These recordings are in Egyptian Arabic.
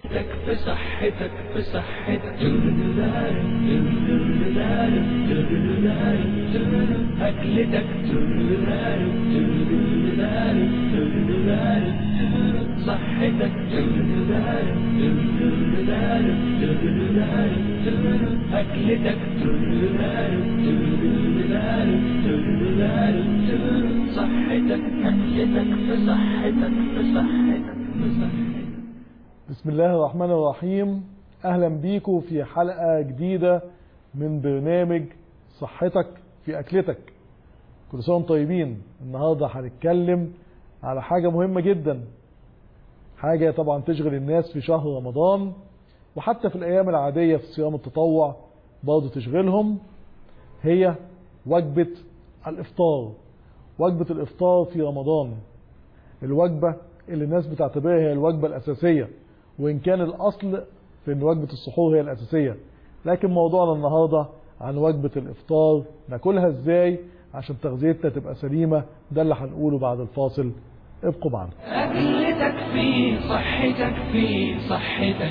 صحتك في صحتك في صحتك أكلتك صحتك أكلتك صحتك أكلتك في صحتك في صحتك في صحتك بسم الله الرحمن الرحيم اهلا بيكم في حلقة جديدة من برنامج صحتك في اكلتك كل سنة وانتم طيبين النهاردة هنتكلم على حاجة مهمة جدا حاجة طبعا تشغل الناس في شهر رمضان وحتى في الايام العادية في صيام التطوع برضه تشغلهم هي وجبة الافطار وجبة الافطار في رمضان الوجبة اللي الناس بتعتبرها هي الوجبة الاساسية وإن كان الأصل في أن وجبة السحور هي الأساسية لكن موضوعنا النهاردة عن وجبة الإفطار ناكلها إزاي عشان تغذيتنا تبقى سليمة ده اللي هنقوله بعد الفاصل ابقوا معنا أكلتك في صحتك في صحتك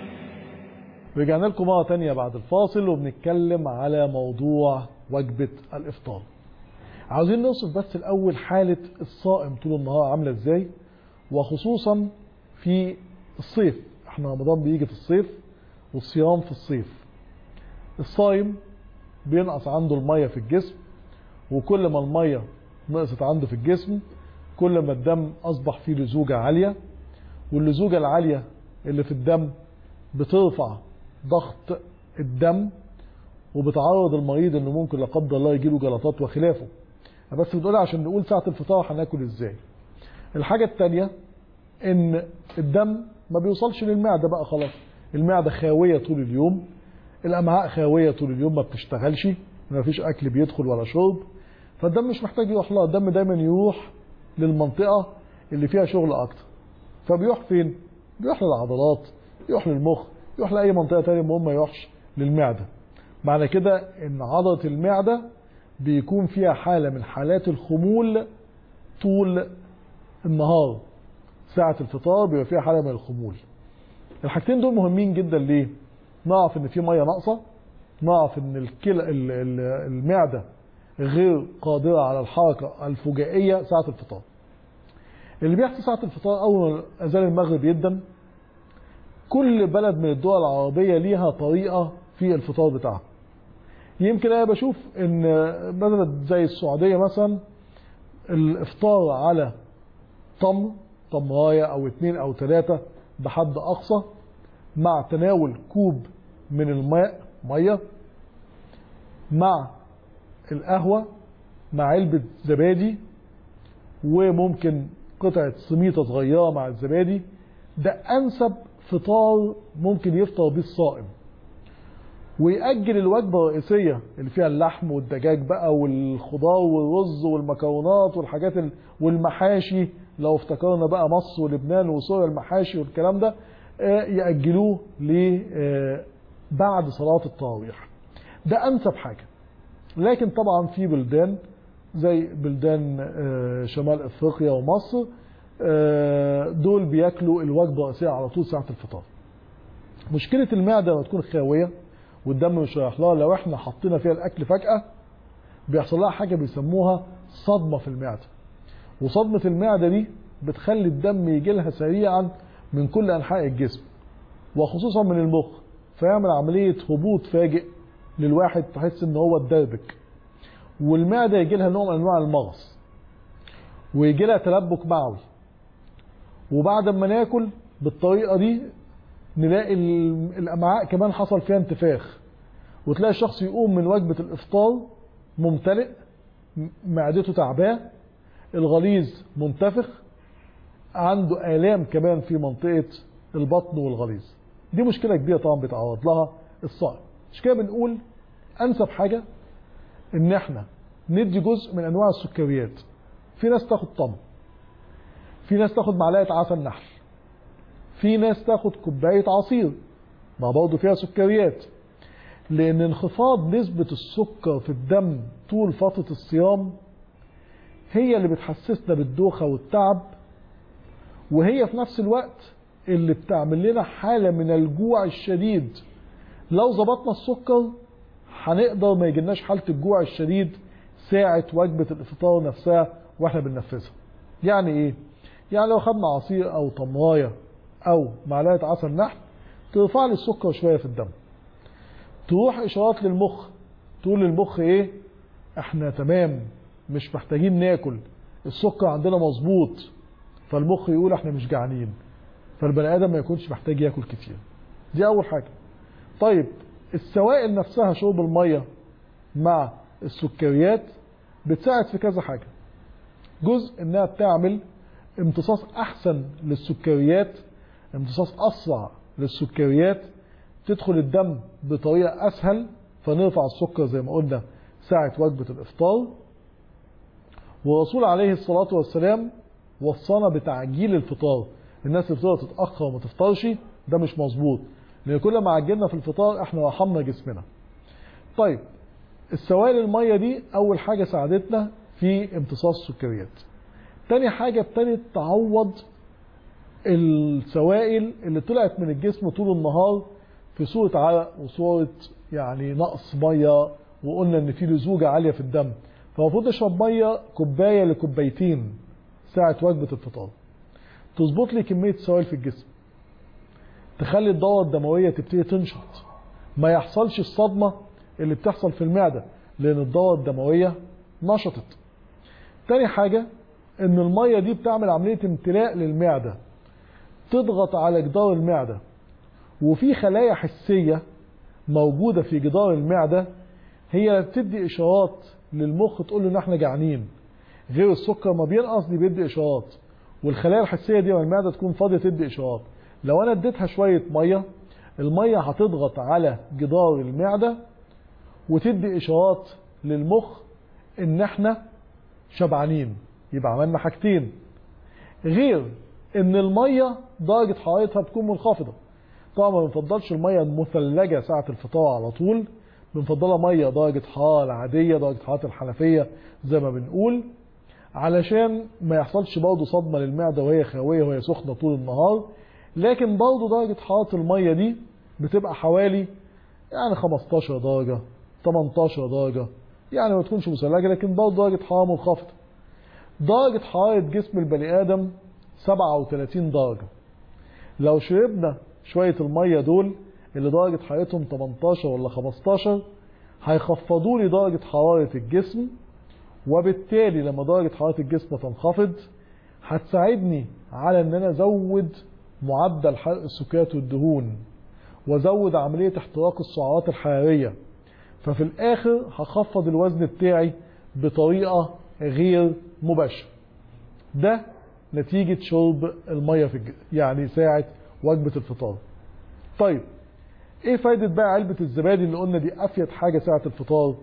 رجعنا لكم مرة تانية بعد الفاصل وبنتكلم على موضوع وجبة الإفطار عاوزين نوصف بس الأول حالة الصائم طول النهار عاملة إزاي وخصوصا في الصيف احنا رمضان بيجي في الصيف والصيام في الصيف الصايم بينقص عنده المية في الجسم وكل ما المية نقصت عنده في الجسم كل ما الدم أصبح فيه لزوجة عالية واللزوجة العالية اللي في الدم بترفع ضغط الدم وبتعرض المريض انه ممكن لا قدر الله يجيله جلطات وخلافه بس بنقولها عشان نقول ساعة الفطار هناكل ازاي الحاجة التانية ان الدم ما بيوصلش للمعدة بقى خلاص المعدة خاوية طول اليوم الامعاء خاوية طول اليوم ما بتشتغلش ما فيش اكل بيدخل ولا شرب فالدم مش محتاج يروح لها الدم دايما يروح للمنطقة اللي فيها شغل اكتر فبيروح فين بيروح للعضلات يروح للمخ يروح لأي منطقة تانية المهم ما يروحش للمعدة معنى كده ان عضلة المعدة بيكون فيها حالة من حالات الخمول طول النهار ساعة الفطار بيبقى فيها حالة من الخمول الحاجتين دول مهمين جدا ليه نعرف ان في مية ناقصة نعرف ان الكلى المعدة غير قادرة على الحركة الفجائية ساعة الفطار اللي بيحصل ساعة الفطار اول ما اذان المغرب يدن كل بلد من الدول العربية ليها طريقة في الفطار بتاعها يمكن انا بشوف ان بلد زي السعودية مثلا الافطار على تمر تمراية او اتنين او تلاتة بحد اقصى مع تناول كوب من الماء مية مع القهوة مع علبة زبادي وممكن قطعة سميطة صغيرة مع الزبادي ده انسب فطار ممكن يفطر بيه الصائم ويأجل الوجبة الرئيسية اللي فيها اللحم والدجاج بقى والخضار والرز والمكرونات والحاجات ال... والمحاشي لو افتكرنا بقى مصر ولبنان وسوريا المحاشي والكلام ده يأجلوه ل بعد صلاة التراويح ده أنسب حاجة لكن طبعا في بلدان زي بلدان شمال افريقيا ومصر دول بياكلوا الوجبة الرئيسية على طول ساعة الفطار مشكلة المعدة لما تكون خاوية والدم مش رايح لها لو احنا حطينا فيها الاكل فجأة بيحصل لها حاجة بيسموها صدمة في المعدة وصدمة المعدة دي بتخلي الدم يجي لها سريعا من كل انحاء الجسم وخصوصا من المخ فيعمل عملية هبوط فاجئ للواحد تحس ان هو اتدربك والمعدة يجي لها نوع من انواع المغص ويجي لها تلبك معوي وبعد ما ناكل بالطريقة دي نلاقي الامعاء كمان حصل فيها انتفاخ وتلاقي الشخص يقوم من وجبة الافطار ممتلئ معدته تعباه الغليظ منتفخ عنده آلام كمان في منطقة البطن والغليظ دي مشكلة كبيرة طبعا بيتعرض لها الصائم مش كده بنقول انسب حاجة ان احنا ندي جزء من انواع السكريات في ناس تاخد طم في ناس تاخد معلقة عسل نحل في ناس تاخد كوباية عصير ما برضه فيها سكريات لان انخفاض نسبة السكر في الدم طول فترة الصيام هي اللي بتحسسنا بالدوخة والتعب وهي في نفس الوقت اللي بتعمل لنا حالة من الجوع الشديد لو ظبطنا السكر هنقدر ما يجيلناش حالة الجوع الشديد ساعة وجبة الإفطار نفسها واحنا بننفذها يعني ايه يعني لو خدنا عصير او طماية او معلقة عسل نحل ترفع لي السكر شوية في الدم تروح اشارات للمخ تقول للمخ ايه احنا تمام مش محتاجين ناكل السكر عندنا مظبوط فالمخ يقول احنا مش جعانين فالبني ادم ما يكونش محتاج ياكل كتير دي اول حاجة طيب السوائل نفسها شرب المية مع السكريات بتساعد في كذا حاجة جزء انها بتعمل امتصاص احسن للسكريات امتصاص اسرع للسكريات تدخل الدم بطريقة اسهل فنرفع السكر زي ما قلنا ساعة وجبة الافطار والرسول عليه الصلاة والسلام وصانا بتعجيل الفطار الناس اللي بتقدر تتأخر وما تفطرش ده مش مظبوط لان كل ما عجلنا في الفطار احنا رحمنا جسمنا طيب السوائل المية دي اول حاجة ساعدتنا في امتصاص السكريات تاني حاجة ابتدت تعوض السوائل اللي طلعت من الجسم طول النهار في صورة عرق وصورة يعني نقص مية وقلنا ان في لزوجة عالية في الدم فالمفروض اشرب مية كوباية لكوبايتين ساعة وجبة الفطار تظبط لي كمية السوائل في الجسم تخلي الدورة الدموية تبتدي تنشط ما يحصلش الصدمة اللي بتحصل في المعدة لان الدورة الدموية نشطت تاني حاجة ان المية دي بتعمل عملية امتلاء للمعدة تضغط على جدار المعدة وفي خلايا حسية موجودة في جدار المعدة هي اللي بتدي اشارات للمخ تقول له ان احنا جعانين غير السكر ما بينقص دي بيدي اشارات والخلايا الحسية دي والمعدة تكون فاضية تدي اشارات لو انا اديتها شوية مية المية هتضغط على جدار المعدة وتدي اشارات للمخ ان احنا شبعانين يبقى عملنا حاجتين غير ان المية درجة حرارتها بتكون منخفضة طبعا ما بنفضلش المية المثلجة ساعة الفطار على طول بنفضلها مية درجة حرارة عادية درجة حرارة الحنفية زي ما بنقول علشان ما يحصلش برضه صدمة للمعدة وهي خاوية وهي سخنة طول النهار لكن برضه درجة حرارة المية دي بتبقى حوالي يعني 15 درجة 18 درجة يعني ما تكونش مثلجة لكن برضه درجة حرارة منخفضة درجة حرارة جسم البني آدم 37 درجة لو شربنا شوية المية دول اللي درجة حرارتهم 18 ولا 15 هيخفضوا لي درجة حرارة الجسم وبالتالي لما درجة حرارة الجسم تنخفض هتساعدني على ان انا ازود معدل حرق السكريات والدهون وازود عملية احتراق السعرات الحرارية ففي الاخر هخفض الوزن بتاعي بطريقة غير مباشرة ده نتيجة شرب المية في الجسم يعني ساعة وجبة الفطار طيب ايه فايدة بقى علبة الزبادي اللي قلنا دي افيد حاجة ساعة الفطار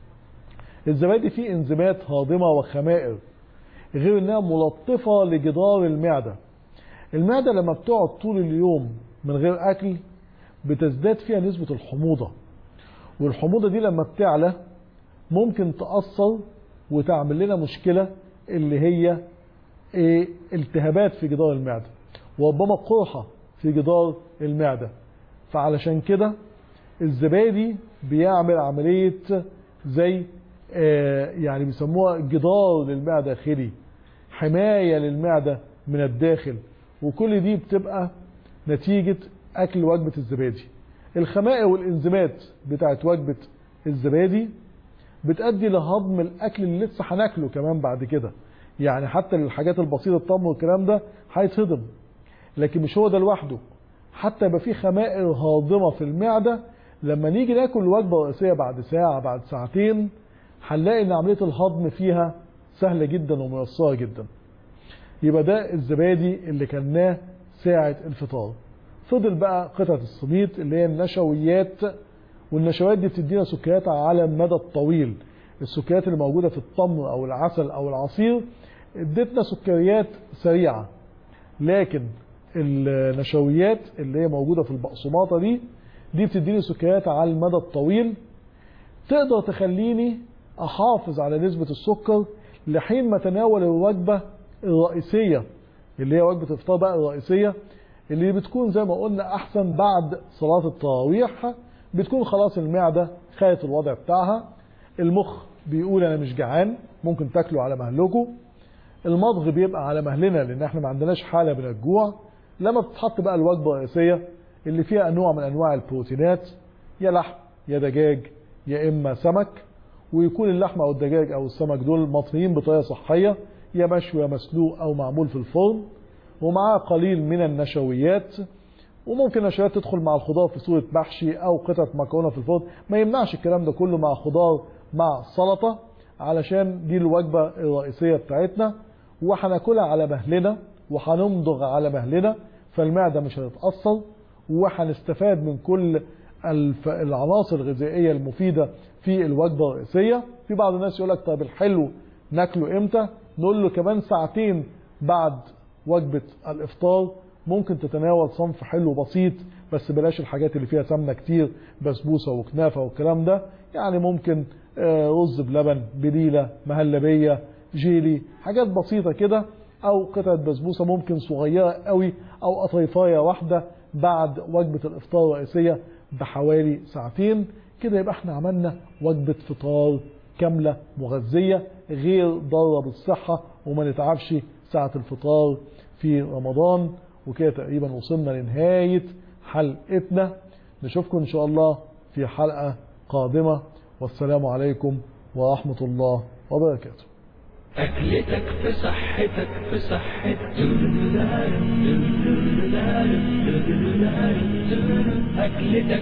الزبادي فيه انزيمات هاضمة وخمائر غير انها ملطفة لجدار المعدة المعدة لما بتقعد طول اليوم من غير اكل بتزداد فيها نسبة الحموضة والحموضة دي لما بتعلى ممكن تأثر وتعمل لنا مشكلة اللي هي ايه التهابات في جدار المعدة وربما قرحة في جدار المعدة فعلشان كده الزبادي بيعمل عملية زي آه يعني بيسموها جدار للمعدة داخلي حماية للمعدة من الداخل وكل دي بتبقى نتيجة أكل وجبة الزبادي الخمائر والإنزيمات بتاعت وجبة الزبادي بتأدي لهضم الأكل اللي لسه هناكله كمان بعد كده يعني حتى الحاجات البسيطة الطم والكلام ده هيتهضم لكن مش هو ده لوحده حتى يبقى في خمائر هاضمة في المعدة لما نيجي ناكل الوجبة الرئيسية بعد ساعة بعد ساعتين هنلاقي ان عملية الهضم فيها سهلة جدا وميسرة جدا يبقى ده الزبادي اللي كلناه ساعة الفطار فضل بقى قطعة السميط اللي هي النشويات والنشويات دي بتدينا سكريات على المدى الطويل السكريات اللي موجودة في التمر او العسل او العصير ادتنا سكريات سريعة لكن النشويات اللي هي موجودة في البقسماطة دي دي بتديني سكريات على المدى الطويل تقدر تخليني احافظ على نسبة السكر لحين ما تناول الوجبة الرئيسية اللي هي وجبة الفطار بقى الرئيسية اللي بتكون زي ما قلنا احسن بعد صلاة التراويح بتكون خلاص المعدة خدت الوضع بتاعها المخ بيقول انا مش جعان ممكن تاكلوا على مهلكم المضغ بيبقى على مهلنا لان احنا ما عندناش حالة من الجوع لما بتتحط بقى الوجبة الرئيسية اللي فيها نوع من انواع البروتينات يا لحم يا دجاج يا اما سمك ويكون اللحم او الدجاج او السمك دول مطهيين بطريقه صحيه يا مشوي يا مسلوق او معمول في الفرن ومعاه قليل من النشويات وممكن النشويات تدخل مع الخضار في صوره محشي او قطعه مكرونه في الفرن ما يمنعش الكلام ده كله مع خضار مع سلطه علشان دي الوجبه الرئيسيه بتاعتنا وهناكلها على مهلنا وهنمضغ على مهلنا فالمعده مش هتتاثر وهنستفاد من كل الف... العناصر الغذائيه المفيده في الوجبه الرئيسيه في بعض الناس يقول لك طيب الحلو ناكله امتى نقول له كمان ساعتين بعد وجبه الافطار ممكن تتناول صنف حلو بسيط بس بلاش الحاجات اللي فيها سمنه كتير بسبوسه وكنافه والكلام ده يعني ممكن رز بلبن بليله مهلبيه جيلي حاجات بسيطه كده او قطعه بسبوسه ممكن صغيره قوي او قطيفايه واحده بعد وجبه الافطار الرئيسيه بحوالي ساعتين كده يبقى احنا عملنا وجبة فطار كاملة مغذية غير ضارة بالصحة وما نتعبش ساعة الفطار في رمضان وكده تقريبا وصلنا لنهاية حلقتنا نشوفكم ان شاء الله في حلقة قادمة والسلام عليكم ورحمة الله وبركاته أكلتك في صحتك في صحتك أكلتك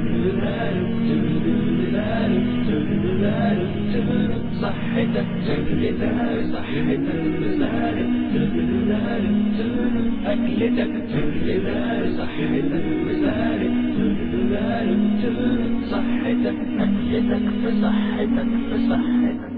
صحتك صحتك أكلتك صحتك صحتك أكلتك في صحتك في صحتك